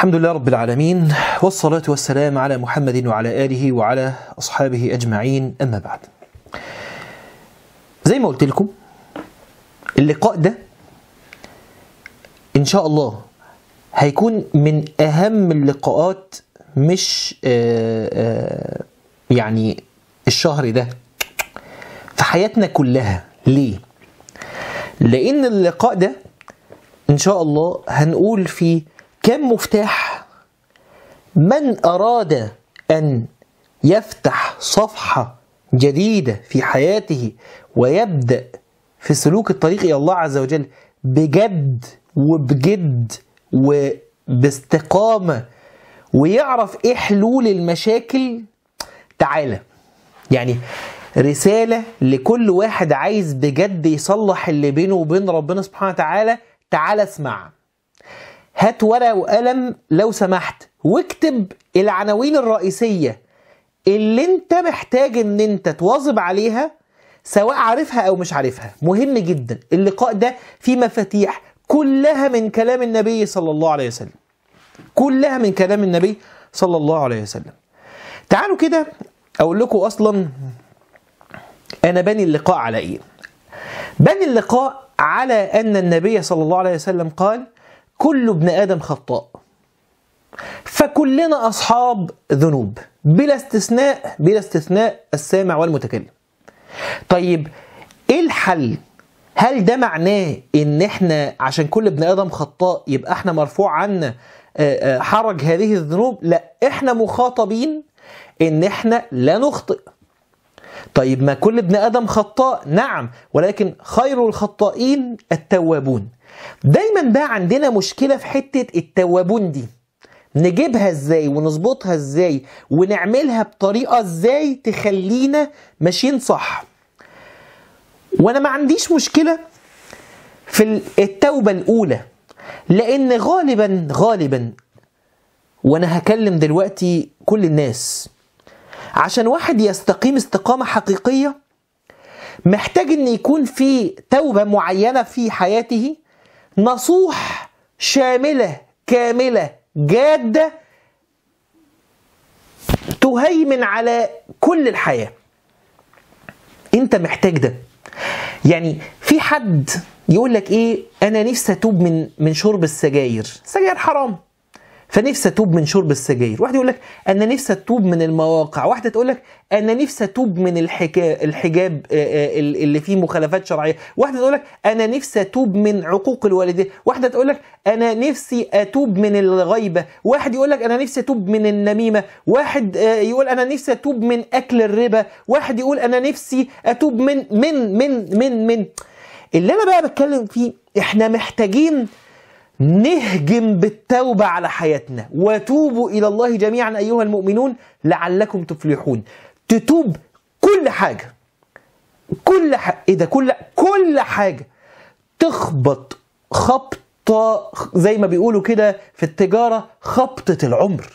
الحمد لله رب العالمين والصلاة والسلام على محمد وعلى آله وعلى أصحابه أجمعين أما بعد زي ما قلت لكم اللقاء ده إن شاء الله هيكون من أهم اللقاءات مش آآ آآ يعني الشهر ده في حياتنا كلها ليه؟ لأن اللقاء ده إن شاء الله هنقول فيه كم مفتاح من أراد أن يفتح صفحة جديدة في حياته ويبدأ في سلوك الطريق إلى الله عز وجل بجد وبجد وباستقامة ويعرف إيه حلول المشاكل تعالى يعني رسالة لكل واحد عايز بجد يصلح اللي بينه وبين ربنا سبحانه وتعالى تعالى اسمع هات ورقة وقلم لو سمحت واكتب العناوين الرئيسية اللي انت محتاج ان انت تواظب عليها سواء عارفها او مش عارفها مهم جدا اللقاء ده فيه مفاتيح كلها من كلام النبي صلى الله عليه وسلم كلها من كلام النبي صلى الله عليه وسلم تعالوا كده اقول لكم اصلا انا بني اللقاء على ايه بني اللقاء على ان النبي صلى الله عليه وسلم قال كل ابن ادم خطاء فكلنا اصحاب ذنوب بلا استثناء بلا استثناء السامع والمتكلم طيب ايه الحل هل ده معناه ان احنا عشان كل ابن ادم خطاء يبقى احنا مرفوع عنا حرج هذه الذنوب لا احنا مخاطبين ان احنا لا نخطئ طيب ما كل ابن ادم خطاء نعم ولكن خير الخطائين التوابون دايما بقى عندنا مشكله في حته التوابون دي نجيبها ازاي ونظبطها ازاي ونعملها بطريقه ازاي تخلينا ماشيين صح وانا ما عنديش مشكله في التوبه الاولى لان غالبا غالبا وانا هكلم دلوقتي كل الناس عشان واحد يستقيم استقامه حقيقيه محتاج ان يكون في توبه معينه في حياته نصوح شامله كامله جاده تهيمن على كل الحياه انت محتاج ده يعني في حد يقول لك ايه انا نفسي اتوب من من شرب السجاير السجاير حرام فنفسي اتوب من شرب السجاير واحد يقول لك انا نفسي اتوب من المواقع واحده تقول لك انا نفسي اتوب من الحكا... الحجاب اللي فيه مخالفات شرعيه واحده تقول لك انا نفسي اتوب من عقوق الوالدين واحده تقول لك انا نفسي اتوب من الغيبه واحد يقول لك انا نفسي اتوب من النميمه واحد يقول انا نفسي اتوب من اكل الربا واحد يقول انا نفسي اتوب من من من من من اللي انا بقى بتكلم فيه احنا محتاجين نهجم بالتوبة على حياتنا وتوبوا إلى الله جميعا أيها المؤمنون لعلكم تفلحون تتوب كل حاجة كل حاجة إيه ده كل كل حاجة تخبط خبطة زي ما بيقولوا كده في التجارة خبطة العمر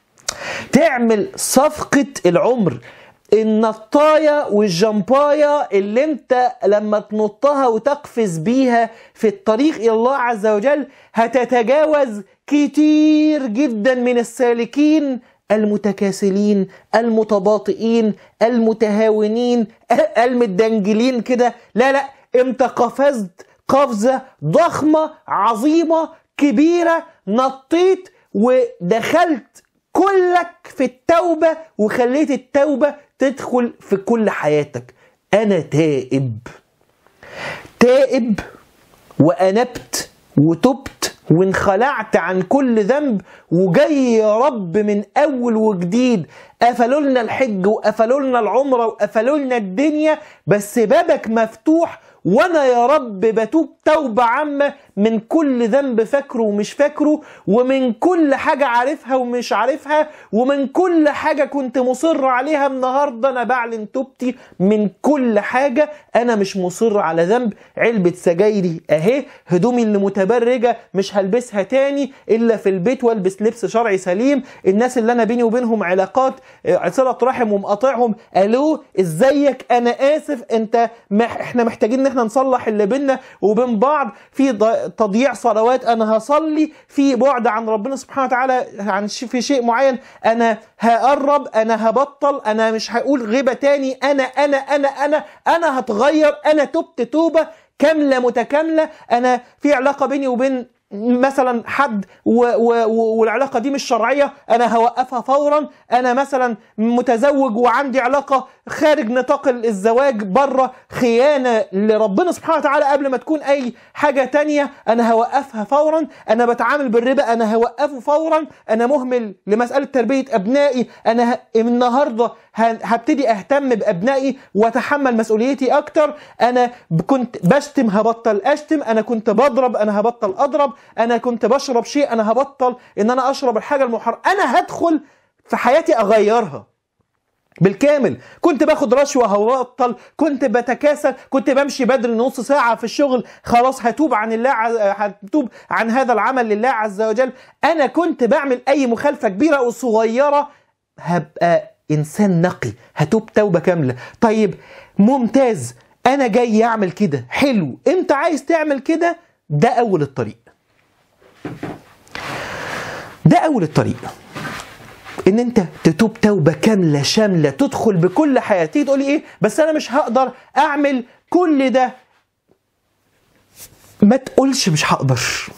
تعمل صفقة العمر النطاية والجمباية اللي انت لما تنطها وتقفز بيها في الطريق الى الله عز وجل هتتجاوز كتير جدا من السالكين المتكاسلين المتباطئين المتهاونين المدنجلين كده لا لا انت قفزت قفزة ضخمة عظيمة كبيرة نطيت ودخلت كلك في التوبة وخليت التوبة تدخل في كل حياتك أنا تائب تائب وأنبت وتبت وانخلعت عن كل ذنب وجاي يا رب من أول وجديد قفلوا لنا الحج وقفلوا لنا العمرة وقفلوا لنا الدنيا بس بابك مفتوح وانا يا رب بتوب توبة عامة من كل ذنب فاكره ومش فاكره ومن كل حاجة عارفها ومش عارفها ومن كل حاجة كنت مصر عليها النهاردة انا بعلن توبتي من كل حاجة انا مش مصر على ذنب علبة سجايري اهي هدومي اللي متبرجة مش هلبسها تاني الا في البيت والبس لبس شرعي سليم الناس اللي انا بيني وبينهم علاقات صلة رحم ومقاطعهم الو ازيك انا اسف انت مح احنا محتاجين ان احنا نصلح اللي بينا وبين بعض في تضييع صلوات انا هصلي في بعد عن ربنا سبحانه وتعالى عن ش- في شيء معين انا هقرب انا هبطل انا مش هقول غيبه تاني انا انا انا انا انا هتغير انا تبت توبه كامله متكامله انا في علاقه بيني وبين مثلا حد و و و والعلاقه دي مش شرعيه انا هوقفها فورا انا مثلا متزوج وعندي علاقه خارج نطاق الزواج بره خيانه لربنا سبحانه وتعالى قبل ما تكون اي حاجه تانية انا هوقفها فورا انا بتعامل بالربا انا هوقفه فورا انا مهمل لمساله تربيه ابنائي انا ه- النهارده ه- هبتدي اهتم بابنائي واتحمل مسؤوليتي اكتر انا ب- كنت بشتم هبطل اشتم انا كنت بضرب انا هبطل اضرب انا كنت بشرب شيء انا هبطل ان انا اشرب الحاجه المحرمه انا هدخل في حياتي اغيرها بالكامل كنت باخد رشوه هبطل كنت بتكاسل كنت بمشي بدري نص ساعه في الشغل خلاص هتوب عن الله ع- هتوب عن هذا العمل لله عز وجل انا كنت بعمل اي مخالفه كبيره او صغيره هبقى انسان نقي هتوب توبه كامله طيب ممتاز انا جاي اعمل كده حلو انت عايز تعمل كده ده اول الطريق ده اول الطريق ان انت تتوب توبه كامله شامله تدخل بكل حياتك تيجي تقولي ايه بس انا مش هقدر اعمل كل ده ما تقولش مش هقدر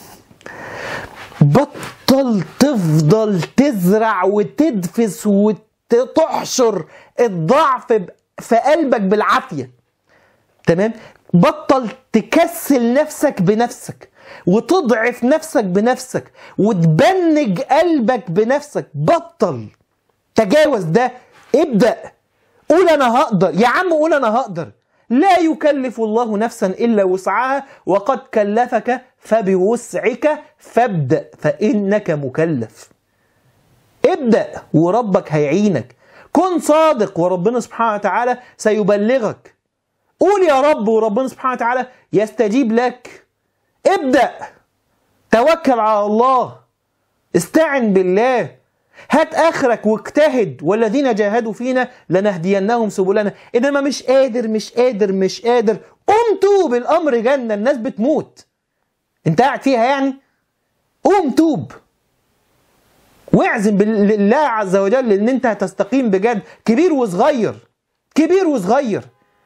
بطل تفضل تزرع وتدفس وتحشر الضعف ب- في قلبك بالعافيه تمام بطل تكسل نفسك بنفسك وتضعف نفسك بنفسك وتبنج قلبك بنفسك بطل تجاوز ده ابدأ قول انا هقدر يا عم قول انا هقدر لا يكلف الله نفسا الا وسعها وقد كلفك فبوسعك فابدأ فانك مكلف ابدأ وربك هيعينك كن صادق وربنا سبحانه وتعالى سيبلغك قول يا رب وربنا سبحانه وتعالى يستجيب لك ابدأ توكل على الله استعن بالله هات اخرك واجتهد والذين جاهدوا فينا لنهدينهم سبلنا انما مش قادر مش قادر مش قادر قوم توب الامر جنه الناس بتموت انت قاعد فيها يعني قوم توب واعزم بالله عز وجل ان انت هتستقيم بجد كبير وصغير كبير وصغير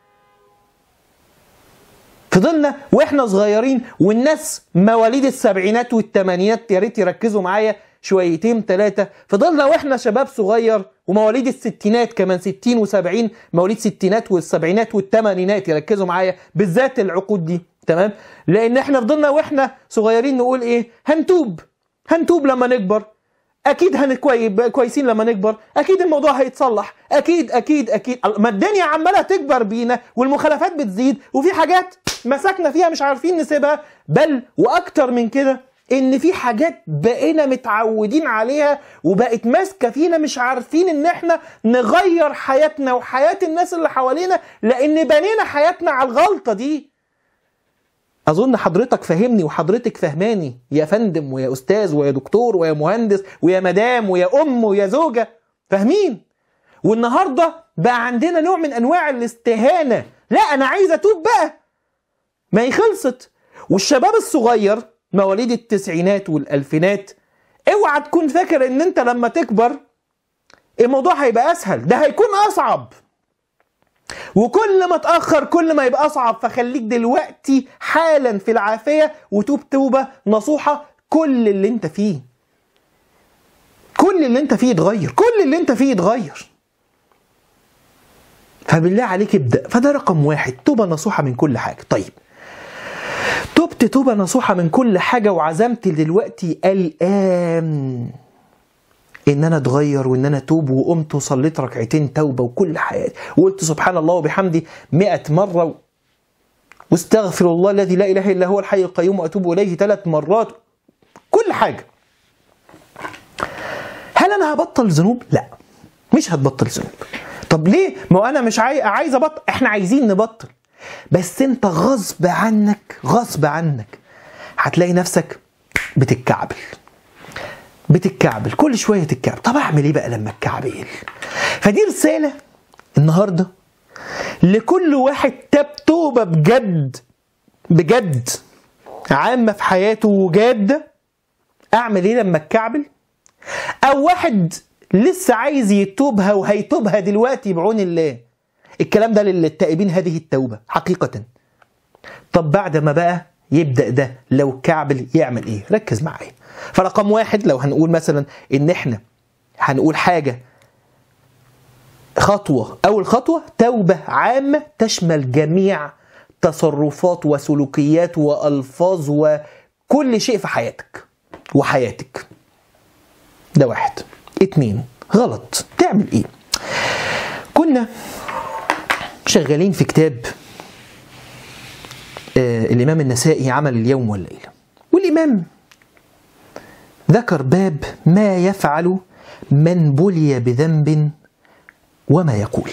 فضلنا واحنا صغيرين والناس مواليد السبعينات والثمانينات يا ريت يركزوا معايا شويتين ثلاثة فضلنا واحنا شباب صغير ومواليد الستينات كمان ستين وسبعين مواليد ستينات والسبعينات والثمانينات يركزوا معايا بالذات العقود دي تمام لان احنا فضلنا واحنا صغيرين نقول ايه هنتوب هنتوب لما نكبر اكيد هنكوي كويسين لما نكبر اكيد الموضوع هيتصلح اكيد اكيد اكيد ما الدنيا عماله تكبر بينا والمخالفات بتزيد وفي حاجات مسكنا فيها مش عارفين نسيبها بل واكتر من كده ان في حاجات بقينا متعودين عليها وبقت ماسكه فينا مش عارفين ان احنا نغير حياتنا وحياه الناس اللي حوالينا لان بنينا حياتنا على الغلطه دي اظن حضرتك فاهمني وحضرتك فهماني يا فندم ويا استاذ ويا دكتور ويا مهندس ويا مدام ويا ام ويا زوجه فاهمين والنهارده بقى عندنا نوع من انواع الاستهانه لا انا عايز اتوب بقى ما هي خلصت والشباب الصغير مواليد التسعينات والالفينات اوعى تكون فاكر ان انت لما تكبر الموضوع هيبقى اسهل ده هيكون اصعب وكل ما تأخر كل ما يبقى أصعب فخليك دلوقتي حالا في العافية وتوب توبة نصوحة كل اللي انت فيه كل اللي انت فيه يتغير كل اللي انت فيه يتغير فبالله عليك ابدأ فده رقم واحد توبة نصوحة من كل حاجة طيب تبت توبة نصوحة من كل حاجة وعزمت دلوقتي الآن ان انا اتغير وان انا اتوب وقمت وصليت ركعتين توبه وكل حياتي وقلت سبحان الله وبحمده مئة مره و... واستغفر الله الذي لا اله الا هو الحي القيوم واتوب اليه ثلاث مرات كل حاجه هل انا هبطل ذنوب؟ لا مش هتبطل ذنوب طب ليه؟ ما هو انا مش عاي... عايز ابطل احنا عايزين نبطل بس انت غصب عنك غصب عنك هتلاقي نفسك بتتكعبل بتتكعبل كل شويه تتكعبل طب اعمل ايه بقى لما اتكعبل فدي رساله النهارده لكل واحد تاب توبه بجد بجد عامة في حياته وجادة أعمل إيه لما اتكعبل؟ أو واحد لسه عايز يتوبها وهيتوبها دلوقتي بعون الله الكلام ده للتائبين هذه التوبة حقيقة طب بعد ما بقى يبدأ ده لو كعبل يعمل إيه؟ ركز معايا فرقم واحد لو هنقول مثلا إن إحنا هنقول حاجة خطوة أول خطوة توبة عامة تشمل جميع تصرفات وسلوكيات وألفاظ وكل شيء في حياتك وحياتك ده واحد اتنين غلط تعمل ايه كنا شغالين في كتاب آه الإمام النسائي عمل اليوم والليلة والإمام ذكر باب ما يفعل من بلي بذنب وما يقول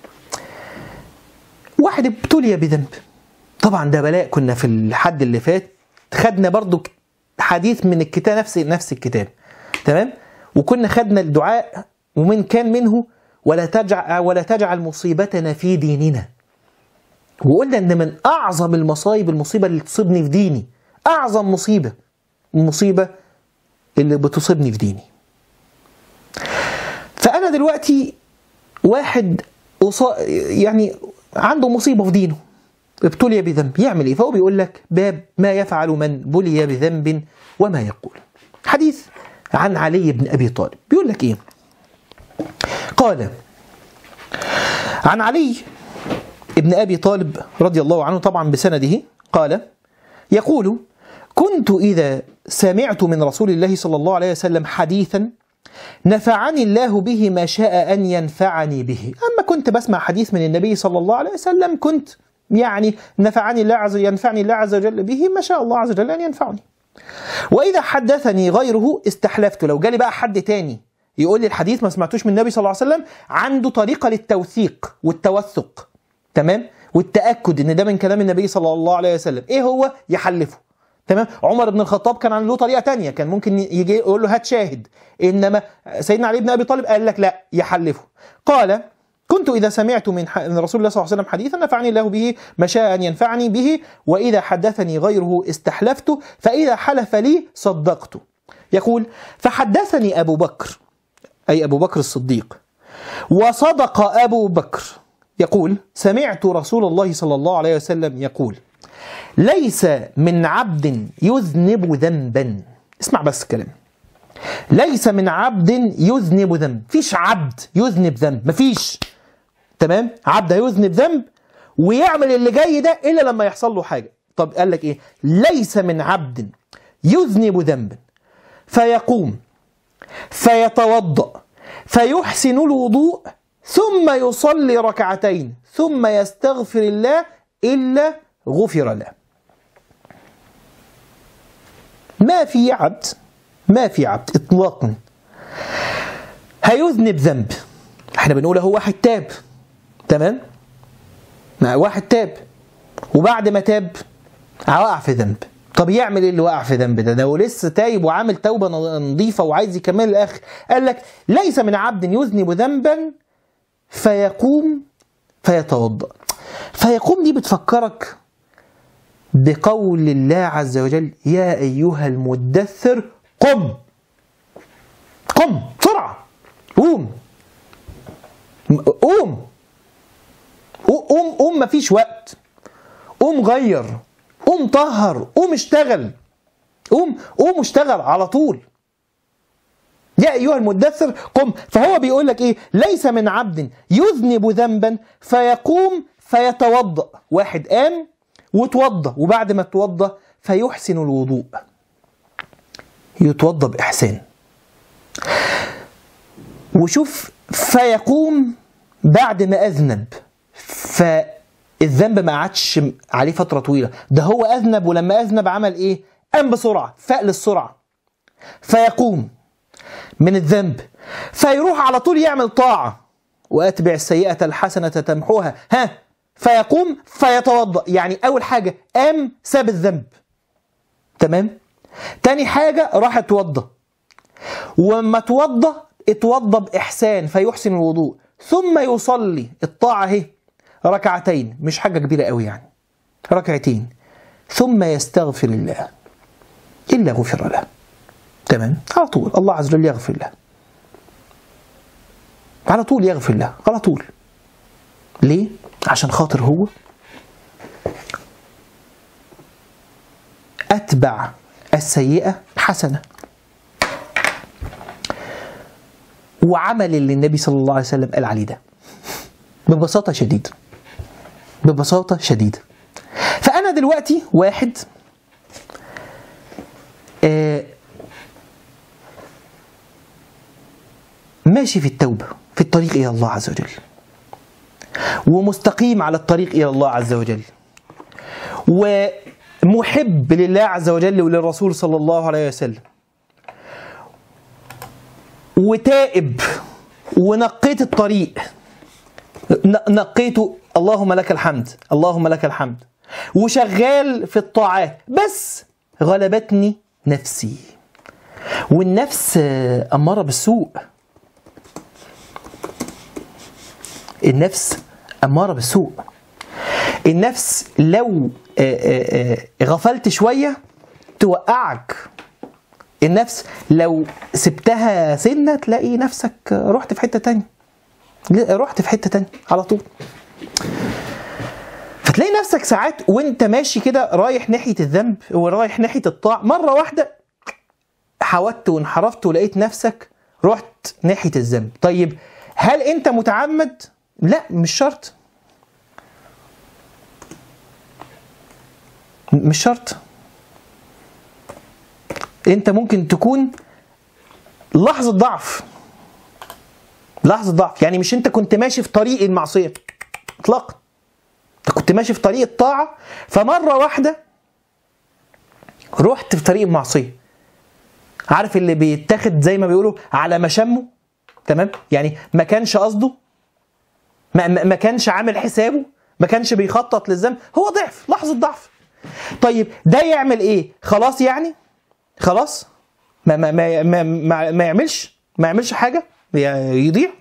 واحد ابتلي بذنب طبعا ده بلاء كنا في الحد اللي فات خدنا برضو حديث من الكتاب نفس نفس الكتاب تمام وكنا خدنا الدعاء ومن كان منه ولا تجعل ولا تجعل مصيبتنا في ديننا وقلنا ان من اعظم المصايب المصيبه اللي تصيبني في ديني اعظم مصيبه المصيبه اللي بتصيبني في ديني فانا دلوقتي واحد يعني عنده مصيبه في دينه ابتلي بذنب يعمل ايه فهو بيقول لك باب ما يفعل من بلي بذنب وما يقول حديث عن علي بن ابي طالب بيقول لك ايه قال عن علي ابن ابي طالب رضي الله عنه طبعا بسنده قال يقول كنت اذا سمعت من رسول الله صلى الله عليه وسلم حديثا نفعني الله به ما شاء ان ينفعني به اما كنت بسمع حديث من النبي صلى الله عليه وسلم كنت يعني نفعني الله عز ينفعني الله عز وجل به ما شاء الله عز وجل ان ينفعني واذا حدثني غيره استحلفت لو جالي بقى حد تاني يقول لي الحديث ما سمعتوش من النبي صلى الله عليه وسلم عنده طريقه للتوثيق والتوثق تمام والتاكد ان ده من كلام النبي صلى الله عليه وسلم ايه هو يحلفه تمام عمر بن الخطاب كان عنده طريقه تانية كان ممكن يجي يقول له هات شاهد انما سيدنا علي بن ابي طالب قال لك لا يحلفه قال كنت إذا سمعت من, من رسول الله صلى الله عليه وسلم حديثا نفعني الله به ما شاء أن ينفعني به وإذا حدثني غيره استحلفت فإذا حلف لي صدقت يقول فحدثني أبو بكر أي أبو بكر الصديق وصدق أبو بكر يقول سمعت رسول الله صلى الله عليه وسلم يقول ليس من عبد يذنب ذنبا اسمع بس الكلام ليس من عبد يذنب ذنب فيش عبد يذنب ذنب مفيش تمام عبد يذنب ذنب ويعمل اللي جاي ده الا لما يحصل له حاجه طب قال لك ايه ليس من عبد يذنب ذنبا فيقوم فيتوضا فيحسن الوضوء ثم يصلي ركعتين ثم يستغفر الله الا غفر له ما في عبد ما في عبد اطلاقا هيذنب ذنب احنا بنقول هو واحد تاب تمام مع واحد تاب وبعد ما تاب وقع في ذنب طب يعمل ايه اللي وقع في ذنب ده ده لسه تايب وعامل توبه نظيفه وعايز يكمل الاخر قال لك ليس من عبد يذنب ذنبا فيقوم فيتوضا فيقوم دي بتفكرك بقول الله عز وجل يا ايها المدثر قم قم بسرعه قوم قوم قوم قوم مفيش وقت قوم غير قوم طهر قوم اشتغل قوم قوم اشتغل على طول يا ايها المدثر قم فهو بيقول لك ايه ليس من عبد يذنب ذنبا فيقوم فيتوضا واحد قام وتوضا وبعد ما توضا فيحسن الوضوء يتوضا باحسان وشوف فيقوم بعد ما اذنب فالذنب ما قعدش عليه فتره طويله ده هو اذنب ولما اذنب عمل ايه قام بسرعه فاق للسرعه فيقوم من الذنب فيروح على طول يعمل طاعه واتبع السيئه الحسنه تمحوها ها فيقوم فيتوضا يعني اول حاجه قام ساب الذنب تمام تاني حاجه راح اتوضى وما توضى اتوضى باحسان فيحسن الوضوء ثم يصلي الطاعه اهي ركعتين مش حاجه كبيره قوي يعني ركعتين ثم يستغفر الله إلا غفر له تمام على طول الله عز وجل يغفر له على طول يغفر له على طول ليه؟ عشان خاطر هو أتبع السيئة حسنة وعمل اللي النبي صلى الله عليه وسلم قال عليه ده ببساطة شديدة ببساطة شديدة فأنا دلوقتي واحد آه ماشي في التوبة في الطريق إلى الله عز وجل ومستقيم على الطريق إلى الله عز وجل ومحب لله عز وجل وللرسول صلى الله عليه وسلم وتائب ونقيت الطريق ن- نقيته اللهم لك الحمد اللهم لك الحمد وشغال في الطاعات بس غلبتني نفسي والنفس آه، أمارة بالسوء النفس أمارة بالسوء النفس لو آه، آه، آه، غفلت شوية توقعك النفس لو سبتها سنة تلاقي نفسك رحت في حتة تانية رحت في حتة تانية على طول فتلاقي نفسك ساعات وانت ماشي كده رايح ناحية الذنب ورايح ناحية الطاعة مرة واحدة حودت وانحرفت ولقيت نفسك رحت ناحية الذنب طيب هل انت متعمد؟ لا مش شرط م- مش شرط انت ممكن تكون لحظة ضعف لحظة ضعف يعني مش انت كنت ماشي في طريق المعصية اطلاقا انت كنت ماشي في طريق الطاعة فمرة واحدة رحت في طريق المعصية عارف اللي بيتاخد زي ما بيقولوا على مشمه تمام يعني ما كانش قصده ما, ما ما كانش عامل حسابه ما كانش بيخطط للذنب هو ضعف لحظة ضعف طيب ده يعمل ايه خلاص يعني خلاص ما ما ما ما, ما, ما يعملش ما يعملش حاجة يضيع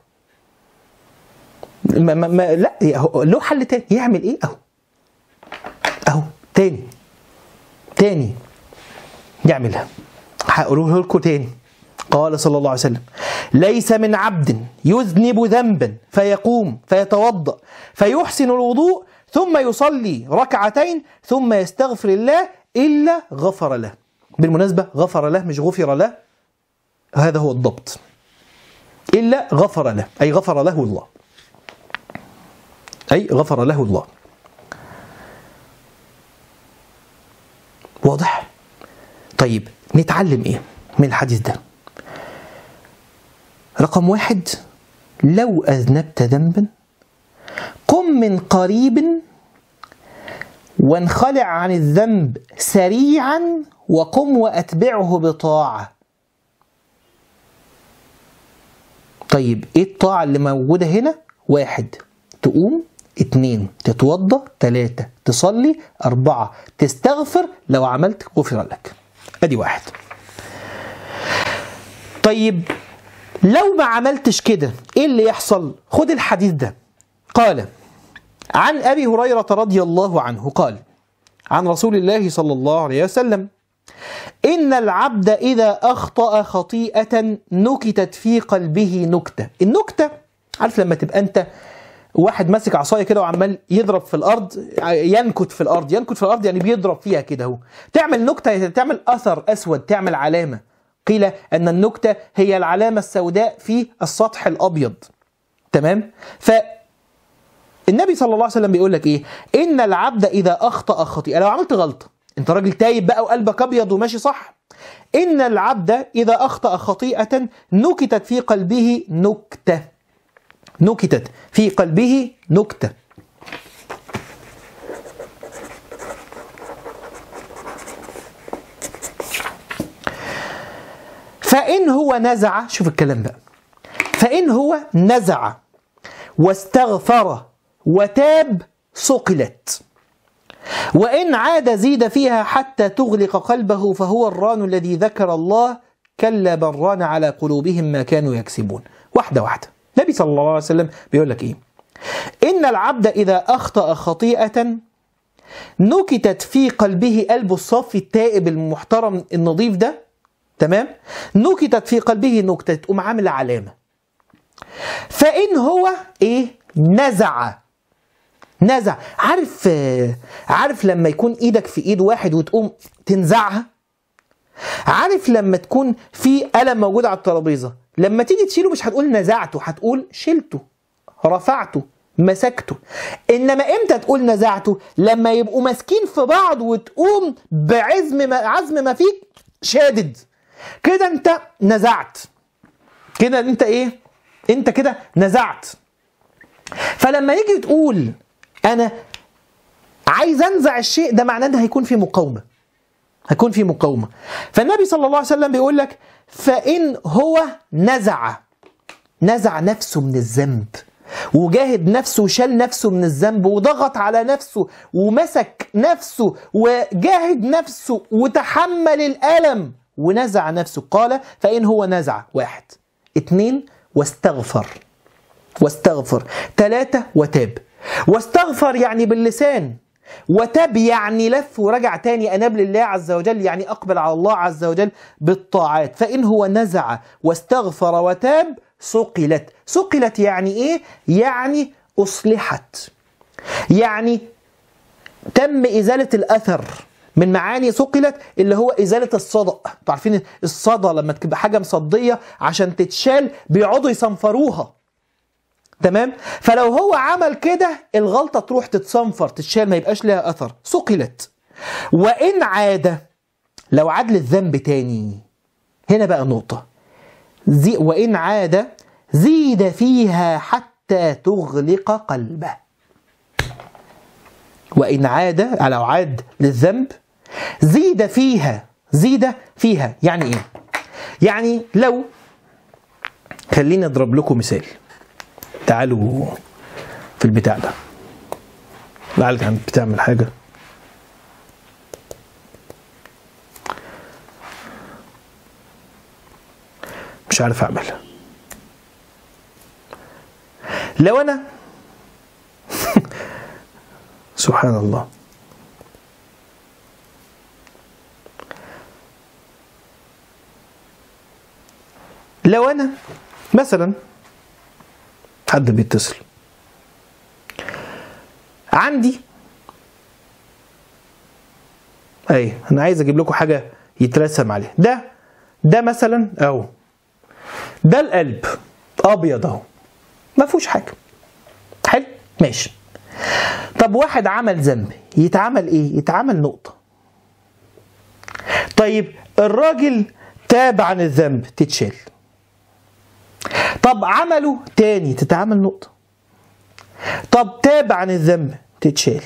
لا ما ما ما لا هو- له حل تاني يعمل ايه اهو اهو تاني تاني يعملها هقوله لكم تاني قال صلى الله عليه وسلم ليس من عبد يذنب ذنبا فيقوم فيتوضا فيحسن الوضوء ثم يصلي ركعتين ثم يستغفر الله الا غفر له بالمناسبه غفر له مش غفر له هذا هو الضبط الا غفر له اي غفر له الله اي غفر له الله واضح طيب نتعلم ايه من الحديث ده رقم واحد لو أذنبت ذنبا قم من قريب وانخلع عن الذنب سريعا وقم وأتبعه بطاعة طيب ايه الطاعة اللي موجودة هنا واحد تقوم اتنين تتوضى تلاتة تصلي أربعة تستغفر لو عملت غفر لك ادي واحد طيب لو ما عملتش كده ايه اللي يحصل خد الحديث ده قال عن ابي هريره رضي الله عنه قال عن رسول الله صلى الله عليه وسلم ان العبد اذا اخطا خطيئه نكتت في قلبه نكته النكته عارف لما تبقى انت واحد ماسك عصايه كده وعمال يضرب في الارض ينكت في الارض ينكت في الارض يعني بيضرب فيها كده اهو تعمل نكته تعمل اثر اسود تعمل علامه قيل ان النكته هي العلامه السوداء في السطح الابيض تمام ف النبي صلى الله عليه وسلم بيقول لك ايه ان العبد اذا اخطا خطيئه لو عملت غلطه انت راجل تايب بقى وقلبك ابيض وماشي صح ان العبد اذا اخطا خطيئه نكتت في قلبه نكته نكتت في قلبه نكته فإن هو نزع شوف الكلام بقى فإن هو نزع واستغفر وتاب صقلت وإن عاد زيد فيها حتى تغلق قلبه فهو الران الذي ذكر الله كلا بل ران على قلوبهم ما كانوا يكسبون واحدة واحدة النبي صلى الله عليه وسلم بيقول لك إيه إن العبد إذا أخطأ خطيئة نكتت في قلبه قلبه الصافي التائب المحترم النظيف ده تمام نكتت في قلبه نكتة تقوم عامل علامة فإن هو إيه نزع نزع عارف آه، عارف لما يكون ايدك في ايد واحد وتقوم تنزعها عارف لما تكون في قلم موجود على الترابيزه لما تيجي تشيله مش هتقول نزعته هتقول شلته رفعته مسكته انما امتى تقول نزعته لما يبقوا ماسكين في بعض وتقوم بعزم ما عزم ما فيك شادد كده انت نزعت كده انت ايه انت كده نزعت فلما يجي تقول انا عايز انزع الشيء ده معناه ان هيكون في مقاومه هيكون في مقاومه فالنبي صلى الله عليه وسلم بيقول لك فان هو نزع نزع نفسه من الذنب وجاهد نفسه وشال نفسه من الذنب وضغط على نفسه ومسك نفسه وجاهد نفسه وتحمل الألم ونزع نفسه قال فإن هو نزع واحد اتنين واستغفر واستغفر ثلاثة وتاب واستغفر يعني باللسان وتاب يعني لف ورجع تاني أناب لله عز وجل يعني أقبل على الله عز وجل بالطاعات فإن هو نزع واستغفر وتاب سقلت سقلت يعني إيه؟ يعني أصلحت يعني تم إزالة الأثر من معاني سقلت اللي هو إزالة الصدأ انتوا عارفين الصدى لما تبقى حاجة مصدية عشان تتشال بيقعدوا يصنفروها تمام فلو هو عمل كده الغلطه تروح تتصنفر تتشال ما يبقاش لها اثر سقلت وان عاد لو عاد للذنب تاني هنا بقى نقطه زي وان عاد زيد فيها حتى تغلق قلبه وان عاد لو عاد للذنب زيد فيها زيد فيها يعني ايه يعني لو خليني اضرب لكم مثال تعالوا في البتاع ده لعلك عم بتعمل حاجة مش عارف اعملها لو انا سبحان الله لو انا مثلا حد بيتصل عندي اي انا عايز اجيب لكم حاجه يترسم عليها ده ده مثلا اهو ده القلب ابيض اهو ما فيهوش حاجه حلو ماشي طب واحد عمل ذنب يتعمل ايه يتعمل نقطه طيب الراجل تاب عن الذنب تتشال طب عمله تاني تتعمل نقطة طب تاب عن الذنب تتشال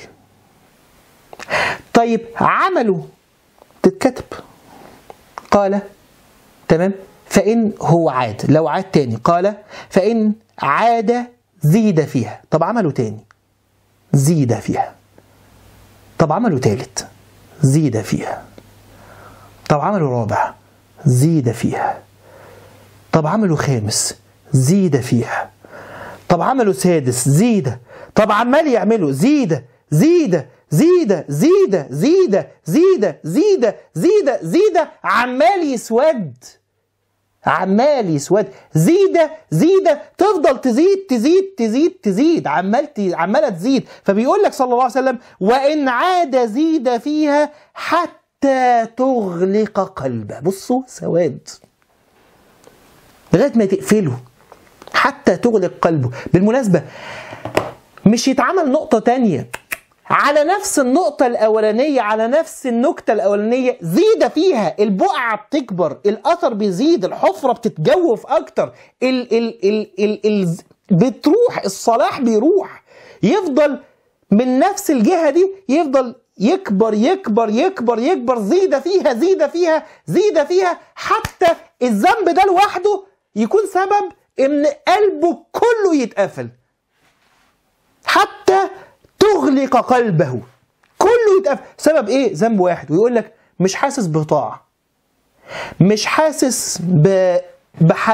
طيب عمله تتكتب قال تمام فإن هو عاد لو عاد تاني قال فإن عاد زيد فيها طب عمله تاني زيد فيها طب عمله تالت زيد فيها طب عمله رابع زيد فيها طب عمله خامس زيد فيها طب عمله سادس زيد طب عمال يعمله زيد زيد زيد زيد زيد زيد زيد زيد زيد عمال يسود عمال يسود زيد زيد تفضل تزيد تزيد تزيد تزيد عمال ت- عماله تزيد فبيقول لك صلى الله عليه وسلم وان عاد زيد فيها حتى تغلق قلبه بصوا سواد لغايه ما تقفله حتى تغلق قلبه بالمناسبه مش يتعمل نقطه تانية على نفس النقطة الأولانية على نفس النكتة الأولانية زيد فيها البقعة بتكبر الأثر بيزيد الحفرة بتتجوف أكتر ال ال ال ال ال بتروح الصلاح بيروح يفضل من نفس الجهة دي يفضل يكبر يكبر يكبر يكبر زيد فيها زيد فيها زيد فيها حتى الذنب ده لوحده يكون سبب ان قلبه كله يتقفل حتى تغلق قلبه كله يتقفل سبب ايه ذنب واحد ويقول لك مش حاسس بطاعه مش حاسس ب...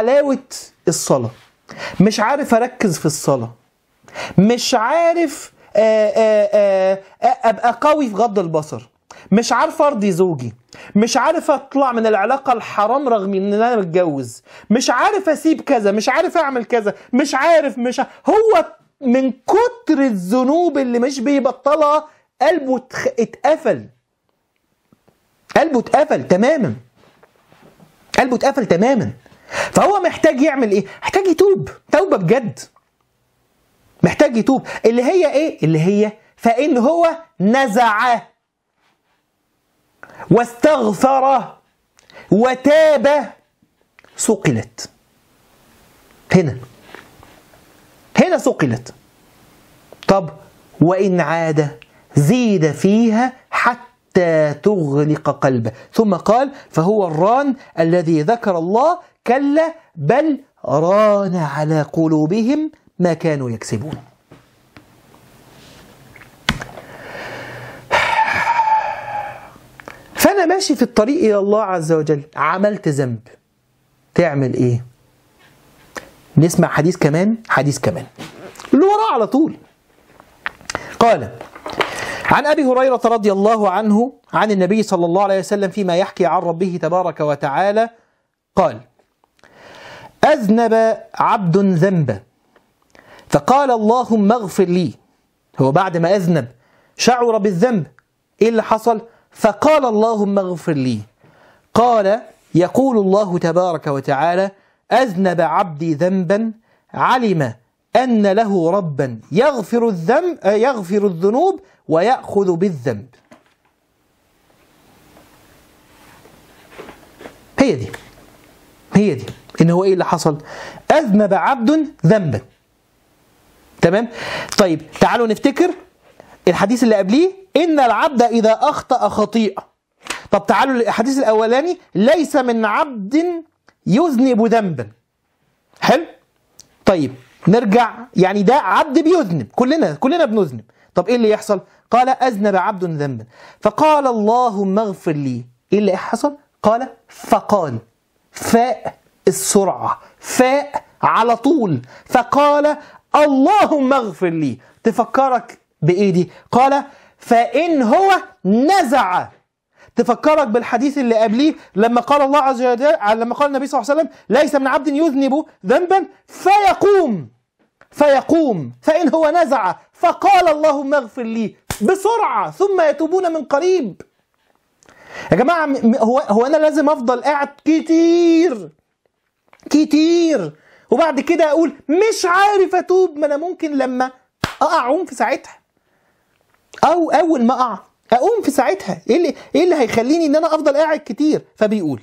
بحلاوه الصلاه مش عارف اركز في الصلاه مش عارف آه، آه، آه، آه، ابقى قوي في غض البصر مش عارف ارضي زوجي مش عارف اطلع من العلاقه الحرام رغم ان انا متجوز مش عارف اسيب كذا مش عارف اعمل كذا مش عارف مش ع... هو من كتر الذنوب اللي مش بيبطلها قلبه اتخ- اتقفل قلبه اتقفل تماما قلبه اتقفل تماما فهو محتاج يعمل ايه محتاج يتوب توبه بجد محتاج يتوب اللي هي ايه اللي هي فان هو نزع واستغفر وتاب سقلت هنا هنا سقلت طب وإن عاد زيد فيها حتى تغلق قلبه ثم قال فهو الران الذي ذكر الله كلا بل ران على قلوبهم ما كانوا يكسبون فأنا ماشي في الطريق إلى الله عز وجل عملت ذنب تعمل إيه؟ نسمع حديث كمان حديث كمان اللي وراه على طول قال عن ابي هريره رضي الله عنه عن النبي صلى الله عليه وسلم فيما يحكي عن ربه تبارك وتعالى قال اذنب عبد ذنبا فقال اللهم اغفر لي هو بعد ما اذنب شعر بالذنب ايه اللي حصل فقال اللهم اغفر لي قال يقول الله تبارك وتعالى اذنب عبدي ذنبا علم أن له ربا يغفر الذنب آه، يغفر الذنوب ويأخذ بالذنب. هي دي هي دي إن هو إيه اللي حصل؟ أذنب عبد ذنبا. تمام؟ طيب تعالوا نفتكر الحديث اللي قبليه إن العبد إذا أخطأ خطيئة. طب تعالوا للحديث الأولاني ليس من عبد يذنب ذنبا. حلو؟ طيب نرجع يعني ده عبد بيذنب كلنا كلنا بنذنب طب ايه اللي يحصل قال اذنب عبد ذنبا فقال اللهم اغفر لي ايه اللي حصل قال فقال فاء السرعه فاء على طول فقال اللهم اغفر لي تفكرك بايه دي قال فان هو نزع تفكرك بالحديث اللي قبليه لما قال الله عز وجل لما قال النبي صلى الله عليه وسلم ليس من عبد يذنب ذنبا فيقوم فيقوم فإن هو نزع فقال اللهم اغفر لي بسرعة ثم يتوبون من قريب يا جماعة م- م- هو هو أنا لازم أفضل قاعد كتير كتير وبعد كده أقول مش عارف أتوب ما أنا ممكن لما أقع أقوم في ساعتها او اول ما اقع اقوم في ساعتها ايه اللي ايه اللي هيخليني ان انا افضل قاعد كتير فبيقول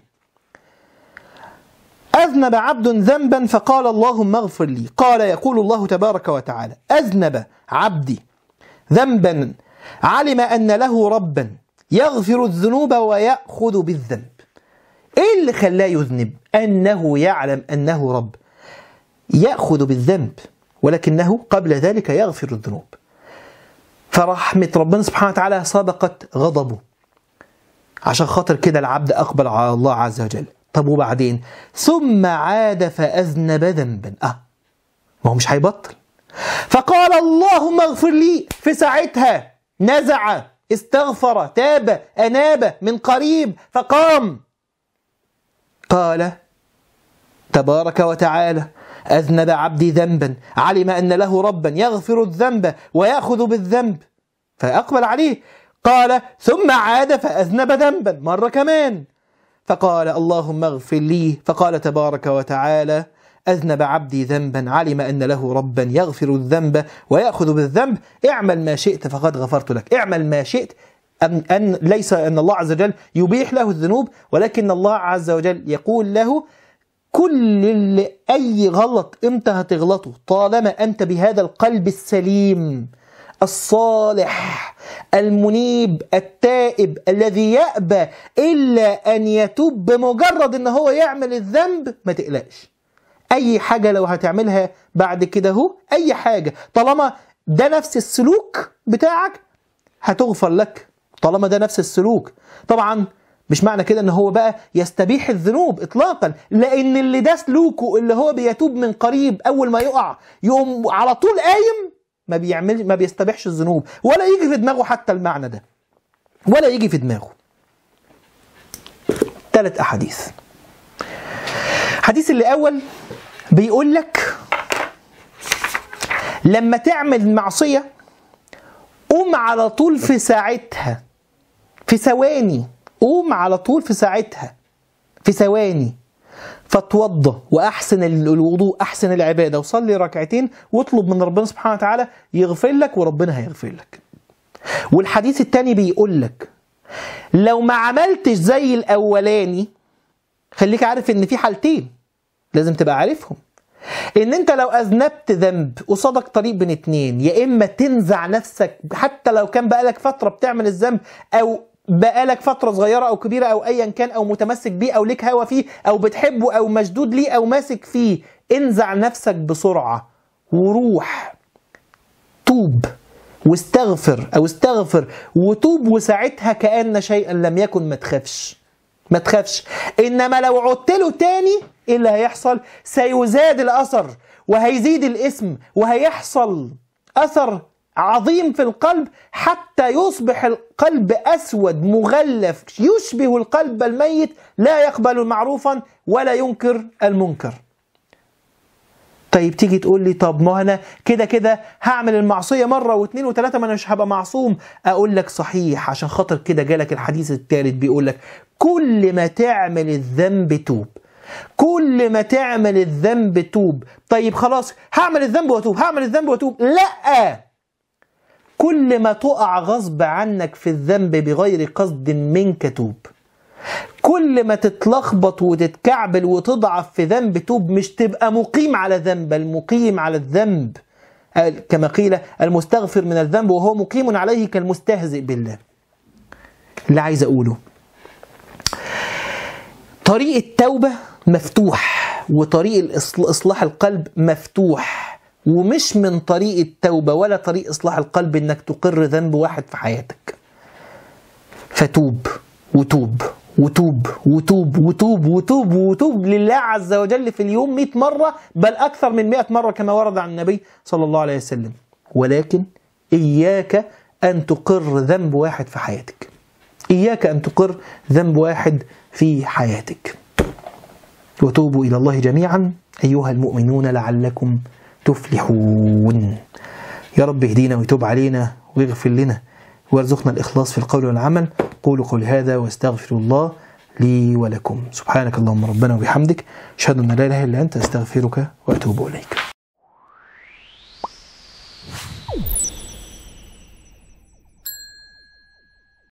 اذنب عبد ذنبا فقال اللهم اغفر لي قال يقول الله تبارك وتعالى اذنب عبدي ذنبا علم ان له ربا يغفر الذنوب وياخذ بالذنب ايه اللي خلاه يذنب انه يعلم انه رب ياخذ بالذنب ولكنه قبل ذلك يغفر الذنوب فرحمة ربنا سبحانه وتعالى سبقت غضبه عشان خاطر كده العبد أقبل على الله عز وجل طب وبعدين ثم عاد فأذنب ذنبا أه ما هو مش هيبطل فقال اللهم اغفر لي في ساعتها نزع استغفر تاب أناب من قريب فقام قال تبارك وتعالى أذنب عبدي ذنبا علم أن له ربا يغفر الذنب ويأخذ بالذنب فأقبل عليه قال ثم عاد فأذنب ذنبا مرة كمان فقال اللهم اغفر لي فقال تبارك وتعالى أذنب عبدي ذنبا علم أن له ربا يغفر الذنب ويأخذ بالذنب اعمل ما شئت فقد غفرت لك اعمل ما شئت أن, أن ليس أن الله عز وجل يبيح له الذنوب ولكن الله عز وجل يقول له كل اللي أي غلط أنت هتغلطه طالما أنت بهذا القلب السليم الصالح المنيب التائب الذي يأبى إلا أن يتوب بمجرد أن هو يعمل الذنب ما تقلقش أي حاجة لو هتعملها بعد كده هو أي حاجة طالما ده نفس السلوك بتاعك هتغفر لك طالما ده نفس السلوك طبعا مش معنى كده ان هو بقى يستبيح الذنوب اطلاقا لان اللي ده سلوكه اللي هو بيتوب من قريب اول ما يقع يقوم على طول قايم ما بيعمل ما بيستبيحش الذنوب ولا يجي في دماغه حتى المعنى ده ولا يجي في دماغه ثلاث احاديث الحديث اللي اول بيقول لك لما تعمل معصيه قوم على طول في ساعتها في ثواني قوم على طول في ساعتها في ثواني فتوضى واحسن الوضوء احسن العباده وصلي ركعتين واطلب من ربنا سبحانه وتعالى يغفر لك وربنا هيغفر لك. والحديث الثاني بيقول لك لو ما عملتش زي الاولاني خليك عارف ان في حالتين لازم تبقى عارفهم. ان انت لو اذنبت ذنب قصادك طريق بين اتنين يا اما تنزع نفسك حتى لو كان بقالك فتره بتعمل الذنب او بقالك فترة صغيرة أو كبيرة أو أيا كان أو متمسك بيه أو ليك هوى فيه أو بتحبه أو مشدود ليه أو ماسك فيه انزع نفسك بسرعة وروح توب واستغفر أو استغفر وتوب وساعتها كأن شيئا لم يكن ما تخافش ما تخافش إنما لو عدت له تاني إيه اللي هيحصل سيزاد الأثر وهيزيد الاسم وهيحصل أثر عظيم في القلب حتى يصبح القلب اسود مغلف يشبه القلب الميت لا يقبل معروفا ولا ينكر المنكر. طيب تيجي تقول لي طب ما انا كده كده هعمل المعصيه مره واثنين وثلاثه ما انا مش هبقى معصوم اقول لك صحيح عشان خاطر كده جالك الحديث الثالث بيقول لك كل ما تعمل الذنب توب كل ما تعمل الذنب توب طيب خلاص هعمل الذنب واتوب هعمل الذنب واتوب لا كل ما تقع غصب عنك في الذنب بغير قصد منك توب كل ما تتلخبط وتتكعبل وتضعف في ذنب توب مش تبقى مقيم على ذنب المقيم على الذنب كما قيل المستغفر من الذنب وهو مقيم عليه كالمستهزئ بالله اللي عايز اقوله طريق التوبة مفتوح وطريق اصلاح القلب مفتوح ومش من طريق التوبة ولا طريق إصلاح القلب إنك تقر ذنب واحد في حياتك فتوب وتوب وتوب وتوب وتوب وتوب وتوب لله عز وجل في اليوم 100 مرة بل أكثر من 100 مرة كما ورد عن النبي صلى الله عليه وسلم ولكن إياك أن تقر ذنب واحد في حياتك إياك أن تقر ذنب واحد في حياتك وتوبوا إلى الله جميعا أيها المؤمنون لعلكم تفلحون يا رب اهدينا ويتوب علينا ويغفر لنا ويرزقنا الإخلاص في القول والعمل قولوا قولي هذا واستغفر الله لي ولكم سبحانك اللهم ربنا وبحمدك أشهد أن لا إله إلا أنت أستغفرك وأتوب إليك